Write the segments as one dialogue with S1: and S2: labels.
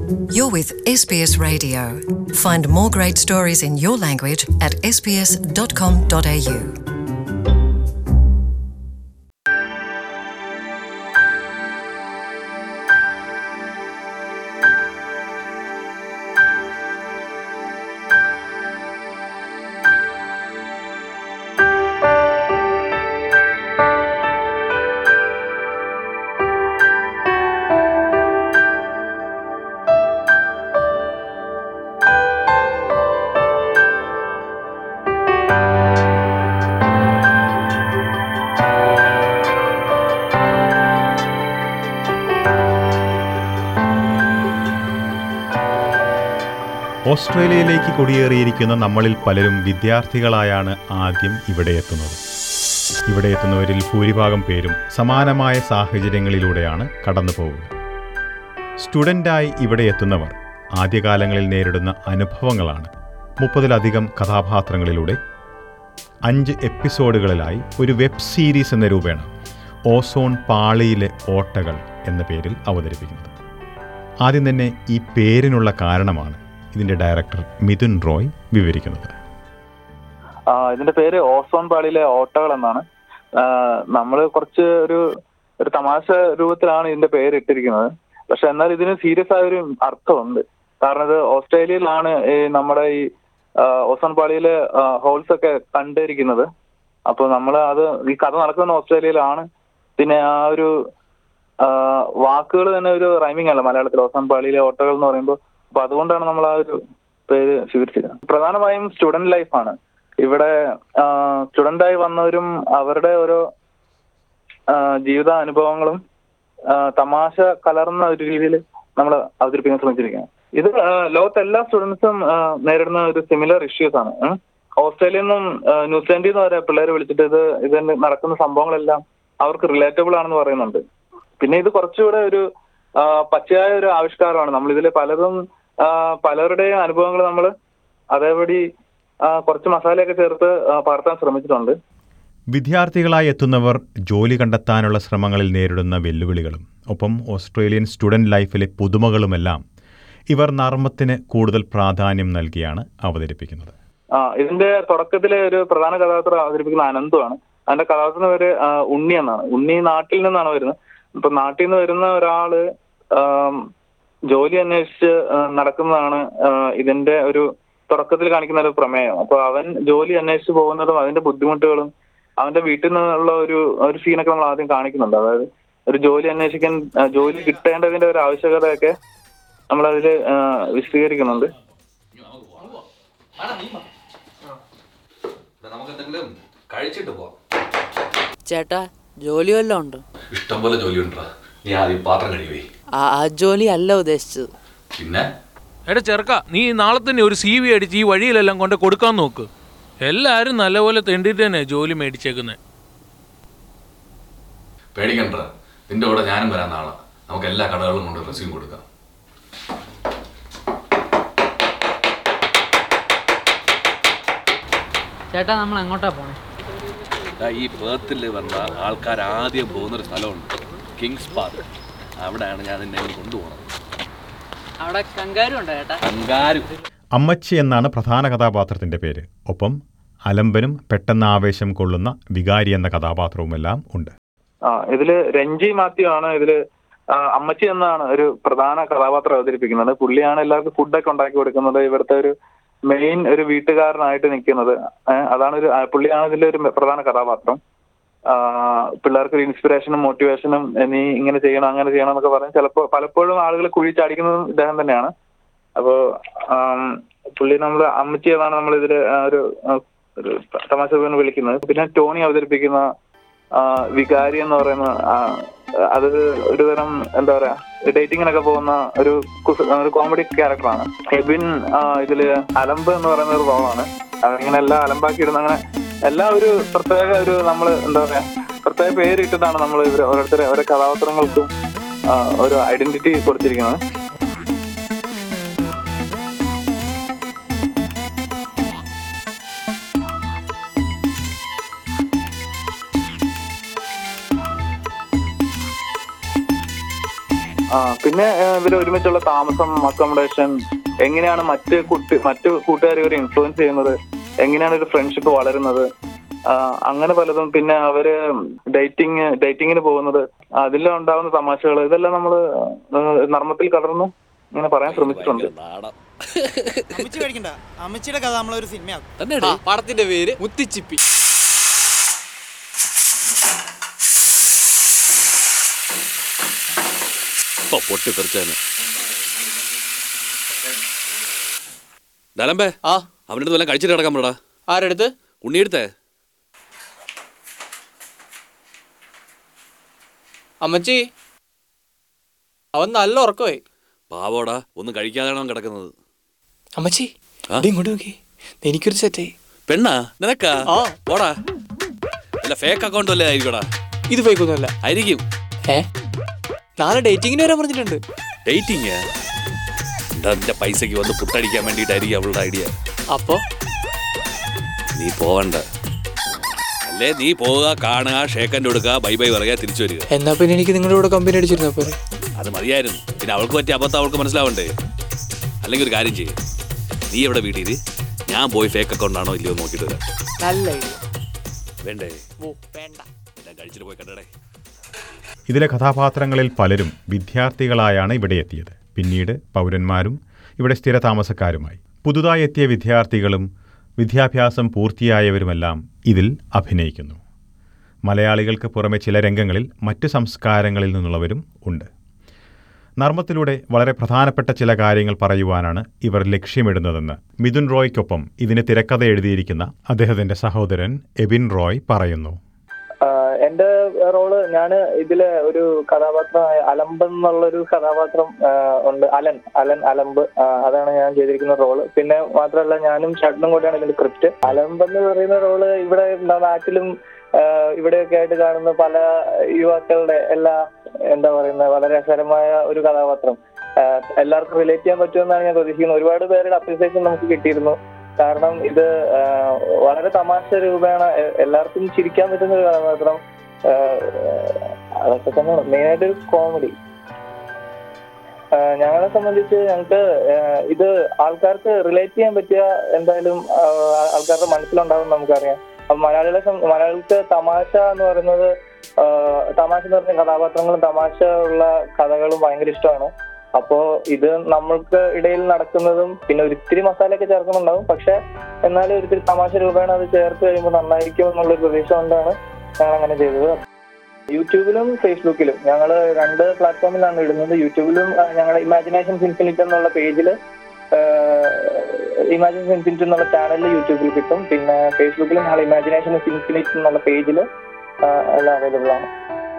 S1: You're with SBS Radio. Find more great stories in your language at sbs.com.au.
S2: ഓസ്ട്രേലിയയിലേക്ക് കുടിയേറിയിരിക്കുന്ന നമ്മളിൽ പലരും വിദ്യാർത്ഥികളായാണ് ആദ്യം ഇവിടെ എത്തുന്നത് ഇവിടെ എത്തുന്നവരിൽ ഭൂരിഭാഗം പേരും സമാനമായ സാഹചര്യങ്ങളിലൂടെയാണ് കടന്നു പോവുക സ്റ്റുഡൻ്റായി ഇവിടെ എത്തുന്നവർ ആദ്യകാലങ്ങളിൽ നേരിടുന്ന അനുഭവങ്ങളാണ് മുപ്പതിലധികം കഥാപാത്രങ്ങളിലൂടെ അഞ്ച് എപ്പിസോഡുകളിലായി ഒരു വെബ് സീരീസ് എന്ന രൂപേണ ഓസോൺ പാളിയിലെ ഓട്ടകൾ എന്ന പേരിൽ അവതരിപ്പിക്കുന്നത് ആദ്യം തന്നെ ഈ പേരിനുള്ള കാരണമാണ് ഇതിൻ്റെ ഡയറക്ടർ മിഥുൻ റോയ് വിവരിക്കുന്നത്
S3: ആ, ഇതിന്റെ പേര് ഓസോൺ പാളിയിലെ ഓട്ടകൾ എന്നാണ് നമ്മൾ കുറച്ച് ഒരു ഒരു തമാശ രൂപത്തിലാണ് ഇതിന്റെ പേര് ഇട്ടിരിക്കുന്നത് പക്ഷെ എന്നാൽ ഇതിന് സീരിയസ് ആയ ഒരു അർത്ഥമുണ്ട് കാരണം ഇത് ഓസ്ട്രേലിയയിലാണ് ഈ നമ്മുടെ ഈ ആ, ഓസോൺ പാളിയിലെ ഹോൾസ് ഒക്കെ കണ്ടിരിക്കുന്നത് അപ്പൊ നമ്മൾ അത് ഈ കഥ നടക്കുന്ന ഓസ്ട്രേലിയയിലാണ് പിന്നെ ആ ഒരു വാക്കുകൾ തന്നെ ഒരു റൈമിംഗ് അല്ല മലയാളത്തിൽ ഓസോൺ പാളിയിലെ ഓട്ടകൾ എന്ന് പറയുമ്പോൾ അപ്പൊ അതുകൊണ്ടാണ് നമ്മൾ ആ ഒരു പേര് സ്വീകരിച്ചത് പ്രധാനമായും സ്റ്റുഡന്റ് ലൈഫാണ് ഇവിടെ സ്റ്റുഡന്റായി വന്നവരും അവരുടെ ഓരോ ആ, ജീവിത അനുഭവങ്ങളും ആ, തമാശ കലർന്ന ഒരു രീതിയിൽ നമ്മൾ അവതരിപ്പിക്കാൻ ശ്രമിച്ചിരിക്കുകയാണ് ഇത് ആ, ലോകത്തെ എല്ലാ സ്റ്റുഡൻസും നേരിടുന്ന ഒരു സിമിലർ ഇഷ്യൂസ് ആണ് ഉം. ഓസ്ട്രേലിയയിൽ നിന്നും ആ, ന്യൂസിലാൻഡിൽ നിന്ന് വരെ പിള്ളേരെ വിളിച്ചിട്ട് ഇത് ഇത് നടക്കുന്ന സംഭവങ്ങളെല്ലാം അവർക്ക് റിലേറ്റബിൾ ആണെന്ന് പറയുന്നുണ്ട് പിന്നെ ഇത് കുറച്ചുകൂടെ ഒരു ആ, പച്ചയായ ഒരു ആവിഷ്കാരമാണ് നമ്മൾ ഇതിൽ പലതും ആ, പലരുടെയും അനുഭവങ്ങൾ നമ്മൾ അതേപടി ആ, കുറച്ച് മസാലയൊക്കെ ചേർത്ത് ആ, പകർത്താൻ ശ്രമിച്ചിട്ടുണ്ട്
S2: വിദ്യാർത്ഥികളായി എത്തുന്നവർ ജോലി കണ്ടെത്താനുള്ള ശ്രമങ്ങളിൽ നേരിടുന്ന വെല്ലുവിളികളും ഒപ്പം ഓസ്ട്രേലിയൻ സ്റ്റുഡൻറ് ലൈഫിലെ പുതുമകളുമെല്ലാം ഇവർ നർമ്മത്തിന് കൂടുതൽ പ്രാധാന്യം നൽകിയാണ് അവതരിപ്പിക്കുന്നത്
S3: ആ ഇതിന്റെ തുടക്കത്തിലെ ഒരു പ്രധാന കഥാപാത്രം അവതരിപ്പിക്കുന്ന അനന്തുമാണ് അതിന്റെ കഥാപാത്രത്തിന് പേര് ആ, ഉണ്ണി എന്നാണ് ഉണ്ണി നാട്ടിൽ നിന്നാണ് വരുന്നത് ഇപ്പൊ നാട്ടിൽ നിന്ന് വരുന്ന ഒരാള് ആം, ജോലി അന്വേഷിച്ച് ആ, നടക്കുന്നതാണ് ആ, ഇതിന്റെ ഒരു തുടക്കത്തിൽ കാണിക്കുന്ന ഒരു പ്രമേയം അപ്പൊ അവൻ ജോലി അന്വേഷിച്ച് പോകുന്നതും അതിന്റെ ബുദ്ധിമുട്ടുകളും അവന്റെ വീട്ടിൽ നിന്നുള്ള ഒരു ഒരു സീനൊക്കെ നമ്മൾ ആദ്യം കാണിക്കുന്നുണ്ട് അതായത് ഒരു ജോലി അന്വേഷിക്കാൻ ആ, ജോലി കിട്ടേണ്ടതിന്റെ ഒരു ആവശ്യകതയൊക്കെ നമ്മളതിൽ വിശദീകരിക്കുന്നുണ്ട്
S4: നമുക്ക് എന്തെങ്കിലും കഴിച്ചിട്ട് പോവാം
S5: ചേട്ടാ ജോലി വല്ലതും ഉണ്ട്
S4: ഇഷ്ടം പോലെ ജോലി ഉണ്ടാ നീ ആദ്യം പാത്രം കഴിവേ
S5: ആ ആ ജോലി അല്ല ഉദ്ദേശിച്ചത്
S4: പിന്നെ
S6: എടാ ചെറുക്ക നീ നാളെ തന്നെ ഒരു സി വി അടിച്ച് ഈ വഴിയിലെല്ലാം കൊണ്ട് കൊടുക്കാൻ നോക്ക് എല്ലാവരും നല്ലപോലെ തെണ്ടിട്ട് തന്നെ ജോലി മേടിച്ചേക്കുന്നത്
S4: പേടിക്കണ്ട നിന്റെ കൂടെ ഞാനും വരാൻ നാളെ നമുക്ക് എല്ലാ കടകളിലും കൊണ്ട് റെസ്യൂം കൊടുക്കാം
S5: ചേട്ടാ നമ്മൾ എങ്ങോട്ടാ പോണേ
S7: ദാ ഈ പേർത്തിൽ വന്ന ആൾക്കാർ ആദ്യം പോകുന്നൊരു സ്ഥലമുണ്ട് കിങ്സ് പാർക്ക് അവിടെയാണ് ഞാൻ നിന്നെ ഇനി കൊണ്ടുപോകുന്നത്
S5: അവിടെ കങ്കാരും ഉണ്ടോ ചേട്ടാ
S7: കങ്കാരു
S2: അമ്മച്ചി എന്നാണ് പ്രധാന കഥാപാത്രത്തിൻ്റെ പേര് ഒപ്പം അലമ്പനും പെട്ടെന്ന് ആവേശം കൊള്ളുന്ന വികാരി എന്ന കഥാപാത്രവുമെല്ലാം ഉണ്ട്
S3: ആ ഇതില് രഞ്ജി മാത്യു ആണ് ഇതില് ആ, അമ്മച്ചി എന്നാണ് ഒരു പ്രധാന കഥാപാത്രം അവതരിപ്പിക്കുന്നത് പുള്ളിയാണ് എല്ലാവർക്കും ഫുഡൊക്കെ ഉണ്ടാക്കി കൊടുക്കുന്നത് ഇവിടുത്തെ ഒരു മെയിൻ ഒരു വീട്ടുകാരനായിട്ട് നിൽക്കുന്നത് ഏഹ് അതാണ് ഒരു ആ, പുള്ളിയാണ് ഇതിലെ ഒരു പ്രധാന കഥാപാത്രം ആ, പിള്ളേർക്ക് ഒരു ഇൻസ്പിറേഷനും മോട്ടിവേഷനും നീ ഇങ്ങനെ ചെയ്യണം അങ്ങനെ ചെയ്യണം എന്നൊക്കെ പറഞ്ഞ് ചിലപ്പോൾ പലപ്പോഴും ആളുകൾ കുഴി ചാടിക്കുന്നതും ഇദ്ദേഹം തന്നെയാണ് അപ്പോ ആം, പുള്ളി നമ്മൾ അമ്മച്ചി എന്നാണ് നമ്മൾ ഇതില് ഒരു ആ, ഒരു തമാശ രൂപേണ വിളിക്കുന്നത് പിന്നെ ടോണി അവതരിപ്പിക്കുന്ന ആ, വികാരി എന്ന് പറയുന്ന ആ, അത് ഒരു തരം എന്താ പറയാ ഡേറ്റിങ്ങിനൊക്കെ പോകുന്ന ഒരു കുസ- ഒരു കോമഡി ക്യാരക്ടറാണ് എബിൻ ആ, ഇതില് അലമ്പ് എന്ന് പറയുന്ന ഒരു റോളാണ് അതിങ്ങനെ എല്ലാം അലമ്പാക്കി ഇടുന്ന അങ്ങനെ എല്ലാം ഒരു പ്രത്യേക ഒരു നമ്മൾ എന്താ പറയാ പ്രത്യേക പേരിട്ടിട്ടാണ് നമ്മൾ ഇവർ ഓരോരുത്തരെ ഓരോ കഥാപാത്രങ്ങൾക്കും ആ, ഒരു ഐഡന്റിറ്റി കൊടുത്തിരിക്കുന്നത് ആ പിന്നെ ഇവർ ഒരുമിച്ചുള്ള താമസം അക്കോമഡേഷൻ എങ്ങനെയാണ് മറ്റ് കുട്ടി മറ്റു കൂട്ടുകാർ ഇവരെ ഇൻഫ്ലുവൻസ് ചെയ്യുന്നത് എങ്ങനെയാണ് ഒരു ഫ്രണ്ട്ഷിപ്പ് വളരുന്നത് ആ, അങ്ങനെ പലതും പിന്നെ അവര് ഡേറ്റിംഗ് ഡേറ്റിങ്ങിന് പോകുന്നത് അതിലുണ്ടാവുന്ന തമാശകൾ ഇതെല്ലാം നമ്മൾ നർമ്മത്തിൽ കലർന്ന് ഇങ്ങനെ പറയാൻ ശ്രമിച്ചിട്ടുണ്ട്
S7: നാടൻ
S8: അമ്മച്ചി പേടിക്കണ്ട അമ്മച്ചിയുടെ കഥ നമ്മളൊരു സിനിമയാക്കും
S7: തന്നെ
S8: പടത്തിന്റെ പേര് മുത്തിച്ചിപ്പി
S7: ഇപ്പൊ പൊട്ടി തെറിച്ചാന് ദലമ്പേ
S8: ആ
S7: അവൻ്റെ വല്ലതും കഴിച്ചിട്ട് കിടക്കാൻ പറ്റടാ
S8: ആരെടുത്ത്
S7: ഉണ്ണിയെടുത്തേ
S8: അമ്മച്ചി അവൻ നല്ല ഉറക്കമായി
S7: പാവോടാ ഒന്നും കഴിക്കാതെയാണ് അവൻ കിടക്കുന്നത്
S8: അമ്മച്ചി
S7: ആ?
S8: ദേ ഇങ്ങോട്ട് നോക്കി എനിക്കൊരു സെറ്റായി
S7: പെണ്ണാ നിനക്കാ
S8: ആ.
S7: പോടാ അല്ല ഫേക്ക് അക്കൗണ്ട് വല്ലേ ആയിരിക്കടാ
S8: ഇത് ഫേക്കൊന്നുമല്ല
S7: ആയിരിക്കും
S8: ഏ നാളെ ഡേറ്റിങ്ങിന് വരാൻ പറഞ്ഞിട്ടുണ്ട്
S7: ഡേറ്റിങ് എന്താ നിന്റെ പൈസക്ക് വന്ന് പുട്ടടിക്കാൻ വേണ്ടിയിട്ടായിരിക്കും അവളുടെ ഐഡിയ
S8: അപ്പോ
S7: നീ പോവണ്ട അല്ലേ നീ പോവുക കാണുക ഷേക്കൻ്റെ കൊടുക്കുക ബൈ ബൈ പറയുക തിരിച്ചു വരിക
S8: എന്നാ പിന്നെ എനിക്ക് നിങ്ങളുടെ കൂടെ കമ്പനി അടിച്ചിരുന്ന പോലെ
S7: അത് മതിയായിരുന്നു പിന്നെ അവൾക്ക് പറ്റിയ അബദ്ധം അവൾക്ക് മനസ്സിലാവണ്ടേ അല്ലെങ്കിൽ ഒരു കാര്യം ചെയ്യും നീ എവിടെ വീട്ടിൽ ഇരി. ഞാൻ പോയി ഫേക്ക് അക്കൗണ്ട് ആണോ ഇല്ലയോ എന്ന് നോക്കിയിട്ട് വരാം
S8: നല്ല idea.
S7: വേണ്ടേ
S8: ഓ വേണ്ട
S7: എല്ലാം കഴിച്ചിട്ട് പോയി കണ്ടടേ
S2: ഇതിലെ കഥാപാത്രങ്ങളിൽ പലരും വിദ്യാർത്ഥികളായാണ് ഇവിടെ എത്തിയത് പിന്നീട് പൗരന്മാരും ഇവിടെ സ്ഥിരതാമസക്കാരുമായി പുതുതായി എത്തിയ വിദ്യാർത്ഥികളും വിദ്യാഭ്യാസം പൂർത്തിയായവരുമെല്ലാം ഇതിൽ അഭിനയിക്കുന്നു മലയാളികൾക്ക് പുറമെ ചില രംഗങ്ങളിൽ മറ്റു സംസ്കാരങ്ങളിൽ നിന്നുള്ളവരും ഉണ്ട് നർമ്മത്തിലൂടെ വളരെ പ്രധാനപ്പെട്ട ചില കാര്യങ്ങൾ പറയുവാനാണ് ഇവർ ലക്ഷ്യമിടുന്നതെന്ന് മിഥുൻ റോയ്ക്കൊപ്പം ഇതിന് തിരക്കഥ എഴുതിയിരിക്കുന്ന അദ്ദേഹത്തിന്റെ സഹോദരൻ എബിൻ റോയ് പറയുന്നു
S3: ആഹ് എന്റെ റോള് ഞാൻ ഇതിലെ ഒരു കഥാപാത്രമായ അലമ്പ് എന്നുള്ളൊരു കഥാപാത്രം ആഹ് ഉണ്ട് അലൻ അലൻ അലമ്പ് ആഹ് അതാണ് ഞാൻ ചെയ്തിരിക്കുന്ന റോള് പിന്നെ മാത്രമല്ല ഞാനും ഷഡ്നും കൂടെയാണ് ഇതിന്റെ സ്ക്രിപ്റ്റ് അലമ്പ് എന്ന് പറയുന്ന റോള് ഇവിടെ എന്താ നാട്ടിലും ആഹ് ഇവിടെയൊക്കെ ആയിട്ട് കാണുന്ന പല യുവാക്കളുടെ എല്ലാ എന്താ പറയുന്ന വളരെ രസകരമായ ഒരു കഥാപാത്രം ആഹ് എല്ലാവർക്കും റിലേറ്റ് ചെയ്യാൻ പറ്റുമെന്നാണ് ഞാൻ പ്രതീക്ഷിക്കുന്നത് ഒരുപാട് പേരുടെ അപ്രീസിയേഷൻ നമുക്ക് കിട്ടിയിരുന്നു കാരണം ഇത് ആഹ് വളരെ തമാശ രൂപേണ എ- എല്ലാവർക്കും ചിരിക്കാൻ പറ്റുന്ന ഒരു കഥാപാത്രം ആഹ് അതൊക്കെ തന്നെയാണ് മെയിനായിട്ട് ഒരു കോമഡി ഞങ്ങളെ സംബന്ധിച്ച് ഞങ്ങൾക്ക് ആഹ് ഇത് ആൾക്കാർക്ക് റിലേറ്റ് ചെയ്യാൻ പറ്റിയ എന്തായാലും ആഹ് ആൾക്കാരുടെ മനസ്സിലുണ്ടാവും നമുക്കറിയാം അപ്പൊ മലയാളികളെ സം- മലയാളികൾക്ക് തമാശ എന്ന് പറയുന്നത് ആഹ് തമാശ എന്ന് പറഞ്ഞ കഥാപാത്രങ്ങളും തമാശ ഉള്ള കഥകളും ഭയങ്കര ഇഷ്ടമാണ് അപ്പോ ഇത് നമ്മൾക്ക് ഇടയിൽ നടക്കുന്നതും പിന്നെ ഒരിത്തിരി മസാലയൊക്കെ ചേർക്കുന്നുണ്ടാവും പക്ഷെ എന്നാലും ഒരിത്തിരി തമാശ രൂപേണ അത് ചേർത്ത് കഴിയുമ്പോൾ നന്നായിരിക്കും എന്നുള്ളൊരു പ്രതീക്ഷ കൊണ്ടാണ് ഞങ്ങൾ അങ്ങനെ ചെയ്തത് യൂട്യൂബിലും ഫേസ്ബുക്കിലും ഞങ്ങൾ രണ്ട് പ്ലാറ്റ്ഫോമിലാണ് ഇടുന്നത് യൂട്യൂബിലും ആ, ഞങ്ങളുടെ ഇമാജിനേഷൻ ഇൻഫിനിറ്റ് എന്നുള്ള പേജിൽ ഇമാജിനേഷൻ ഇൻഫിനിറ്റ് എന്നുള്ള ചാനലിൽ യൂട്യൂബിൽ കിട്ടും പിന്നെ ഫേസ്ബുക്കിലും ഞങ്ങൾ ഇമാജിനേഷൻ ഇൻഫിനിറ്റ് എന്നുള്ള പേജിൽ എല്ലാം അവൈലബിൾ ആണ്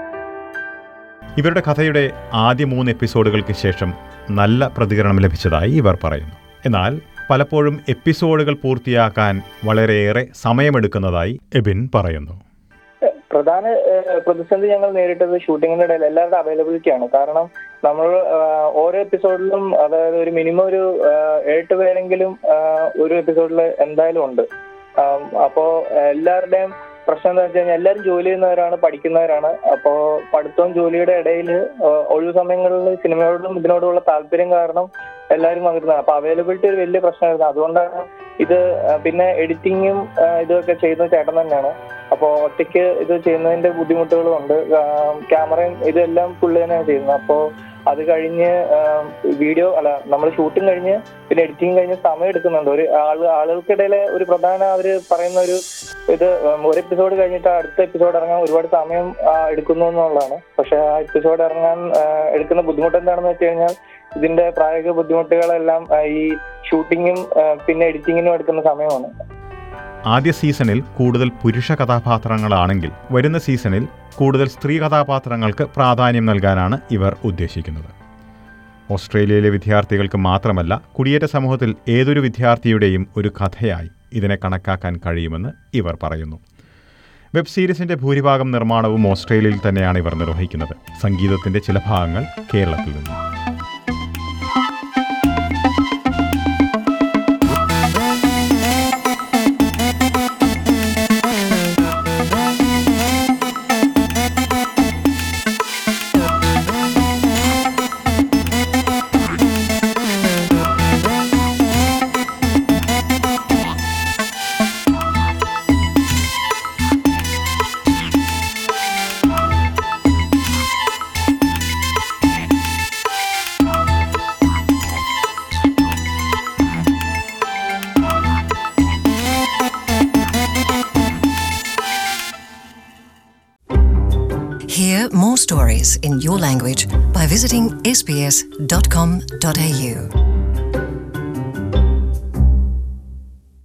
S2: ഇവരുടെ കഥയുടെ ആദ്യ മൂന്ന് എപ്പിസോഡുകൾക്ക് ശേഷം നല്ല പ്രതികരണം ലഭിച്ചതായി ഇവർ പറയുന്നു എന്നാൽ പലപ്പോഴും എപ്പിസോഡുകൾ പൂർത്തിയാക്കാൻ വളരെയേറെ സമയമെടുക്കുന്നതായി എബിൻ പറയുന്നു
S3: പ്രധാന ഏഹ്, പ്രതിസന്ധി ഞങ്ങൾ നേരിട്ടത് ഷൂട്ടിങ്ങിന്റെ ഇടയിൽ എല്ലാവരുടെ അവൈലബിലിറ്റി ആണ് കാരണം നമ്മൾ ആഹ്, ഓരോ എപ്പിസോഡിലും അതായത് ഒരു മിനിമം ഒരു ആഹ്, എട്ട് പേരെങ്കിലും ആഹ്, ഒരു എപ്പിസോഡിൽ എന്തായാലും ഉണ്ട് ആം, അപ്പോ എല്ലാവരുടെയും പ്രശ്നം എന്താ വെച്ച് കഴിഞ്ഞാൽ എല്ലാവരും ജോലി ചെയ്യുന്നവരാണ് പഠിക്കുന്നവരാണ് അപ്പോ പഠിത്തവും ജോലിയുടെ ഇടയിൽ ഒഴിവു സമയങ്ങളിൽ സിനിമയോടും ഇതിനോടുള്ള താല്പര്യം കാരണം എല്ലാവരും പങ്കെടുക്കുന്നത് അപ്പൊ അവൈലബിലിറ്റി ഒരു വലിയ പ്രശ്നമായിരുന്നു അതുകൊണ്ടാണ് ഇത് ആ, പിന്നെ എഡിറ്റിങ്ങും ഇതൊക്കെ ചെയ്യുന്നത് ചേട്ടൻ തന്നെയാണ് അപ്പോൾ ഒറ്റയ്ക്ക് ഇത് ചെയ്യുന്നതിന്റെ ബുദ്ധിമുട്ടുകളും ഉണ്ട് ക്യാമറയും ഇതെല്ലാം പുള്ളി തന്നെയാണ് ചെയ്യുന്നത് അപ്പോൾ അത് കഴിഞ്ഞ് വീഡിയോ അല്ല നമ്മൾ ഷൂട്ടിംഗ് കഴിഞ്ഞ് പിന്നെ എഡിറ്റിംഗ് കഴിഞ്ഞ് സമയം എടുക്കുന്നുണ്ട് ഒരു ആള് ആളുകൾക്കിടയിലെ ഒരു പ്രധാന അവര് പറയുന്ന ഒരു ഇത് ഉം, ഒരു എപ്പിസോഡ് കഴിഞ്ഞിട്ട് അടുത്ത എപ്പിസോഡ് ഇറങ്ങാൻ ഒരുപാട് സമയം ആ, എടുക്കുന്നു എന്നുള്ളതാണ് പക്ഷെ ആ എപ്പിസോഡ് ഇറങ്ങാൻ ആ, എടുക്കുന്ന ബുദ്ധിമുട്ട് എന്താണെന്ന് വെച്ച് കഴിഞ്ഞാൽ ഇതിന്റെ പ്രായോഗിക ബുദ്ധിമുട്ടുകളെല്ലാം ആ, ഈ ഷൂട്ടിങ്ങും ആ, പിന്നെ എഡിറ്റിങ്ങിനും എടുക്കുന്ന സമയമാണ്
S2: ആദ്യ സീസണിൽ കൂടുതൽ പുരുഷ കഥാപാത്രങ്ങളാണെങ്കിൽ വരുന്ന സീസണിൽ കൂടുതൽ സ്ത്രീ കഥാപാത്രങ്ങൾക്ക് പ്രാധാന്യം നൽകാനാണ് ഇവർ ഉദ്ദേശിക്കുന്നത് ഓസ്ട്രേലിയയിലെ വിദ്യാർത്ഥികൾക്ക് മാത്രമല്ല കുടിയേറ്റ സമൂഹത്തിൽ ഏതൊരു വിദ്യാർത്ഥിയുടെയും ഒരു കഥയായി ഇതിനെ കണക്കാക്കാൻ കഴിയുമെന്ന് ഇവർ പറയുന്നു വെബ് സീരീസിന്റെ ഭൂരിഭാഗം നിർമ്മാണവും ഓസ്ട്രേലിയയിൽ തന്നെയാണ് ഇവർ നിർവഹിക്കുന്നത് സംഗീതത്തിന്റെ ചില ഭാഗങ്ങൾ കേരളത്തിൽ നിന്നും
S1: Hear more stories in your language by visiting sbs.com.au.